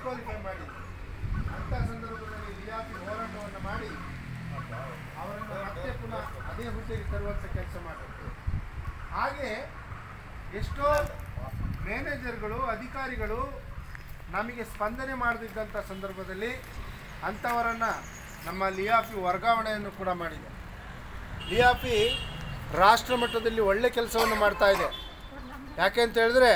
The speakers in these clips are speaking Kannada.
ಡಿಸ್ಕ್ವಾಲಿಫೈ ಮಾಡಿ ಅಂಥ ಸಂದರ್ಭದಲ್ಲಿ ರಿಯಾಪಿ ಹೋರಾಟವನ್ನು ಮಾಡಿ ಅವರನ್ನು ಮತ್ತೆ ಪುನಃ ಅದೇ ಹುದ್ದೆಗೆ ತರುವಂಥ ಕೆಲಸ ಮಾಡಬೇಕು ಹಾಗೆ ಎಷ್ಟೋ ಮ್ಯಾನೇಜರ್ಗಳು ಅಧಿಕಾರಿಗಳು ನಮಗೆ ಸ್ಪಂದನೆ ಮಾಡದಿದ್ದಂಥ ಸಂದರ್ಭದಲ್ಲಿ ಅಂಥವರನ್ನು ನಮ್ಮ ಲಿಯಾಫಿ ವರ್ಗಾವಣೆಯನ್ನು ಕೂಡ ಮಾಡಿದೆ ಲಿಯಾಫಿ ರಾಷ್ಟ್ರ ಮಟ್ಟದಲ್ಲಿ ಒಳ್ಳೆ ಕೆಲಸವನ್ನು ಮಾಡ್ತಾ ಇದೆ ಯಾಕೆ ಅಂತ ಹೇಳಿದ್ರೆ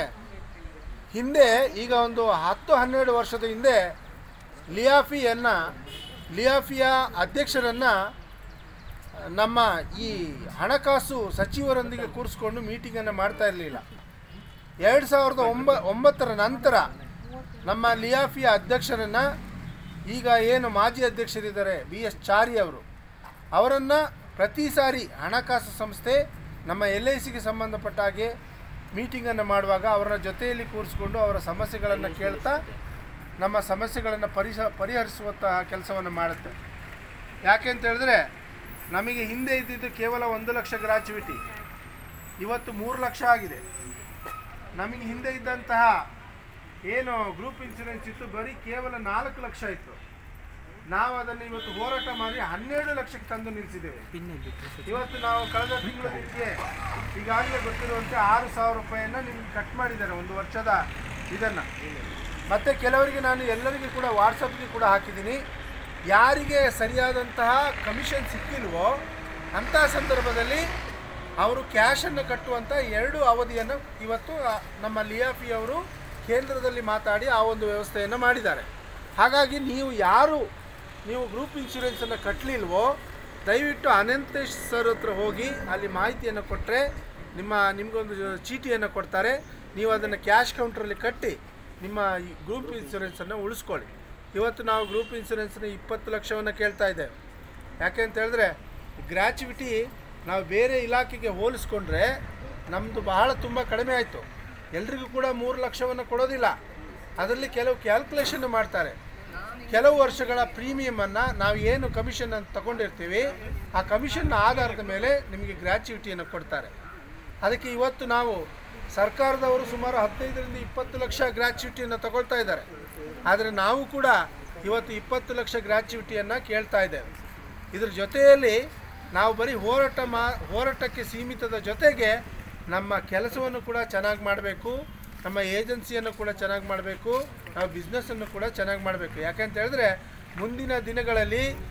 ಹಿಂದೆ ಈಗ ಒಂದು ಹತ್ತು ಹನ್ನೆರಡು ವರ್ಷದ ಹಿಂದೆ ಲಿಯಾಫಿಯನ್ನು ಲಿಯಾಫಿಯ ಅಧ್ಯಕ್ಷರನ್ನು ನಮ್ಮ ಈ ಹಣಕಾಸು ಸಚಿವರೊಂದಿಗೆ ಕೂರಿಸ್ಕೊಂಡು ಮೀಟಿಂಗನ್ನು ಮಾಡ್ತಾ ಇರಲಿಲ್ಲ ಎರಡು ಸಾವಿರದ ಒಂಬ ಒಂಬತ್ತರ ನಂತರ ನಮ್ಮ ಲಿಯಾಫಿಯ ಅಧ್ಯಕ್ಷರನ್ನು ಈಗ ಏನು ಮಾಜಿ ಅಧ್ಯಕ್ಷರಿದ್ದಾರೆ ಬಿ ಎಸ್ ಚಾರಿ ಅವರು ಅವರನ್ನು ಪ್ರತಿ ಸಾರಿ ಹಣಕಾಸು ಸಂಸ್ಥೆ ನಮ್ಮ ಎಲ್ ಐ ಸಿಗೆ ಸಂಬಂಧಪಟ್ಟ ಹಾಗೆ ಮೀಟಿಂಗನ್ನು ಮಾಡುವಾಗ ಅವರ ಜೊತೆಯಲ್ಲಿ ಕೂರಿಸ್ಕೊಂಡು ಅವರ ಸಮಸ್ಯೆಗಳನ್ನು ಕೇಳ್ತಾ ನಮ್ಮ ಸಮಸ್ಯೆಗಳನ್ನು ಪರಿಸ ಪರಿಹರಿಸುವಂತಹ ಕೆಲಸವನ್ನು ಮಾಡುತ್ತೆ ಯಾಕೆ ಅಂತ ಹೇಳಿದ್ರೆ ನಮಗೆ ಹಿಂದೆ ಇದ್ದಿದ್ದು ಕೇವಲ ಒಂದು ಲಕ್ಷ ಗ್ರಾಚ್ಯುವಿಟಿ ಇವತ್ತು ಮೂರು ಲಕ್ಷ ಆಗಿದೆ ನಮಗೆ ಹಿಂದೆ ಇದ್ದಂತಹ ಏನು ಗ್ರೂಪ್ ಇನ್ಸೂರೆನ್ಸ್ ಇತ್ತು ಬರೀ ಕೇವಲ ನಾಲ್ಕು ಲಕ್ಷ ಇತ್ತು ನಾವು ಅದನ್ನು ಇವತ್ತು ಹೋರಾಟ ಮಾಡಿ ಹನ್ನೆರಡು ಲಕ್ಷಕ್ಕೆ ತಂದು ನಿಲ್ಲಿಸಿದ್ದೇವೆ ಇವತ್ತು ನಾವು ಕಳೆದ ತಿಂಗಳ ನಿಮಗೆ ಈಗಾಗಲೇ ಗೊತ್ತಿರುವಂತೆ ಆರು ಸಾವಿರ ರೂಪಾಯಿಯನ್ನು ನಿಮ್ಗೆ ಕಟ್ ಮಾಡಿದ್ದಾರೆ ಒಂದು ವರ್ಷದ ಇದನ್ನು ಮತ್ತು ಕೆಲವರಿಗೆ ನಾನು ಎಲ್ಲರಿಗೂ ಕೂಡ ವಾಟ್ಸಪ್ಗೆ ಕೂಡ ಹಾಕಿದ್ದೀನಿ ಯಾರಿಗೆ ಸರಿಯಾದಂತಹ ಕಮಿಷನ್ ಸಿಕ್ಕಿಲ್ವೋ ಅಂಥ ಸಂದರ್ಭದಲ್ಲಿ ಅವರು ಕ್ಯಾಶನ್ನು ಕಟ್ಟುವಂಥ ಎರಡು ಅವಧಿಯನ್ನು ಇವತ್ತು ಆ, ನಮ್ಮ ಲಿಯಾಫಿ ಅವರು ಕೇಂದ್ರದಲ್ಲಿ ಮಾತಾಡಿ ಆ ಒಂದು ವ್ಯವಸ್ಥೆಯನ್ನು ಮಾಡಿದ್ದಾರೆ ಹಾಗಾಗಿ ನೀವು ಯಾರು ನೀವು ಗ್ರೂಪ್ ಇನ್ಶೂರೆನ್ಸನ್ನು ಕಟ್ಟಲಿಲ್ವೋ ದಯವಿಟ್ಟು ಅನಂತೇಶ್ ಸರ್ ಹತ್ರ ಹೋಗಿ ಅಲ್ಲಿ ಮಾಹಿತಿಯನ್ನು ಕೊಟ್ಟರೆ ನಿಮ್ಮ ನಿಮಗೊಂದು ಚೀಟಿಯನ್ನು ಕೊಡ್ತಾರೆ ನೀವು ಅದನ್ನು ಕ್ಯಾಶ್ ಕೌಂಟ್ರಲ್ಲಿ ಕಟ್ಟಿ ನಿಮ್ಮ ಈ ಗ್ರೂಪ್ ಇನ್ಶೂರೆನ್ಸನ್ನು ಉಳಿಸ್ಕೊಳ್ಳಿ ಇವತ್ತು ನಾವು ಗ್ರೂಪ್ ಇನ್ಶೂರೆನ್ಸ್ನ ಇಪ್ಪತ್ತು ಲಕ್ಷವನ್ನು ಕೇಳ್ತಾ ಇದ್ದೇವೆ ಯಾಕೆ ಅಂತ ಹೇಳಿದ್ರೆ ಗ್ರ್ಯಾಚುವಿಟಿ ನಾವು ಬೇರೆ ಇಲಾಖೆಗೆ ಹೋಲಿಸ್ಕೊಂಡ್ರೆ ನಮ್ಮದು ಬಹಳ ತುಂಬ ಕಡಿಮೆ ಆಯಿತು ಎಲ್ರಿಗೂ ಕೂಡ ಮೂರು ಲಕ್ಷವನ್ನು ಕೊಡೋದಿಲ್ಲ ಅದರಲ್ಲಿ ಕೆಲವು ಕ್ಯಾಲ್ಕುಲೇಷನ್ ಮಾಡ್ತಾರೆ ಕೆಲವು ವರ್ಷಗಳ ಪ್ರೀಮಿಯಮನ್ನು ನಾವು ಏನು ಕಮಿಷನ್ ಅಂತ ತಗೊಂಡಿರ್ತೀವಿ ಆ ಕಮಿಷನ್ನ ಆಧಾರದ ಮೇಲೆ ನಿಮಗೆ ಗ್ರ್ಯಾಚ್ಯುಟಿಯನ್ನು ಕೊಡ್ತಾರೆ ಅದಕ್ಕೆ ಇವತ್ತು ನಾವು ಸರ್ಕಾರದವರು ಸುಮಾರು ಹದಿನೈದರಿಂದ ಇಪ್ಪತ್ತು ಲಕ್ಷ ಗ್ರ್ಯಾಚ್ಯುಟಿಯನ್ನು ತಗೊಳ್ತಾ ಇದ್ದಾರೆ ಆದರೆ ನಾವು ಕೂಡ ಇವತ್ತು ಇಪ್ಪತ್ತು ಲಕ್ಷ ಗ್ರ್ಯಾಚ್ಯುಟಿಯನ್ನು ಕೇಳ್ತಾ ಇದ್ದೇವೆ ಇದ್ರ ಜೊತೆಯಲ್ಲಿ ನಾವು ಬರೀ ಹೋರಾಟ ಮಾ ಹೋರಾಟಕ್ಕೆ ಸೀಮಿತದ ಜೊತೆಗೆ ನಮ್ಮ ಕೆಲಸವನ್ನು ಕೂಡ ಚೆನ್ನಾಗಿ ಮಾಡಬೇಕು ನಮ್ಮ ಏಜೆನ್ಸಿಯನ್ನು ಕೂಡ ಚೆನ್ನಾಗಿ ಮಾಡಬೇಕು ನಾವು ಬಿಸ್ನೆಸ್ಸನ್ನು ಕೂಡ ಚೆನ್ನಾಗಿ ಮಾಡಬೇಕು ಯಾಕೆಂತ ಹೇಳಿದ್ರೆ ಮುಂದಿನ ದಿನಗಳಲ್ಲಿ